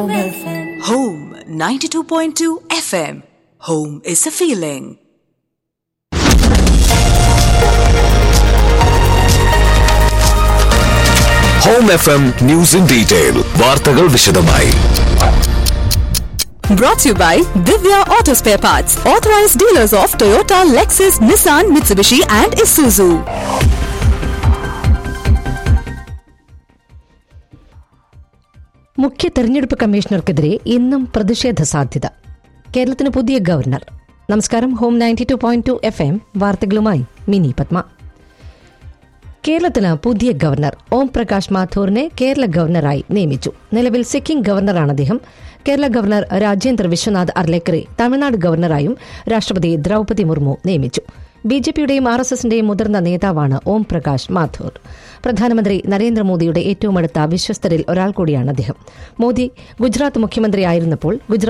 Home 92.2 FM. Home is a feeling. Home F M news in detail വാർത്തകൾ വിശദമായി Brought to you by Divya Auto Spare Parts, authorized dealers of Toyota, Lexus, Nissan, Mitsubishi, and Isuzu. മുഖ്യ തെരഞ്ഞെടുപ്പ് കമ്മീഷണർക്കെതിരെ ഇന്നും പ്രതിഷേധ സാധ്യത കേരളത്തിന് പുതിയ governor നമസ്കാരം home ninety two point two F M വാർത്തകളുമായി മിനി പത്മ കേരളത്തിന് പുതിയ ഗവർണർ ഓം പ്രകാശ് മാഥൂറിനെ കേരള ഗവർണറായി നിയമിച്ചു നിലവിൽ സിക്കിം ഗവർണറാണ് അദ്ദേഹം കേരള ഗവർണർ രാജേന്ദ്ര വിശ്വനാഥ് അർലേക്കറെ തമിഴ്നാട് ഗവർണറായും രാഷ്ട്രപതി ദ്രൌപതി മുർമു നിയമിച്ചു ബി ജെ പിയുടെയും ആർ എസ് എസിന്റെയും മുതിർന്ന നേതാവാണ് ഓം പ്രകാശ് മാഥൂർ പ്രധാനമന്ത്രി നരേന്ദ്രമോദിയുടെ ഏറ്റവും അടുത്ത വിശ്വസ്തരിൽ ഒരാൾ കൂടിയാണ് അദ്ദേഹം മോദി ഗുജറാത്ത് മുഖ്യമന്ത്രിയായിരുന്നപ്പോൾ ഗുജറാത്ത്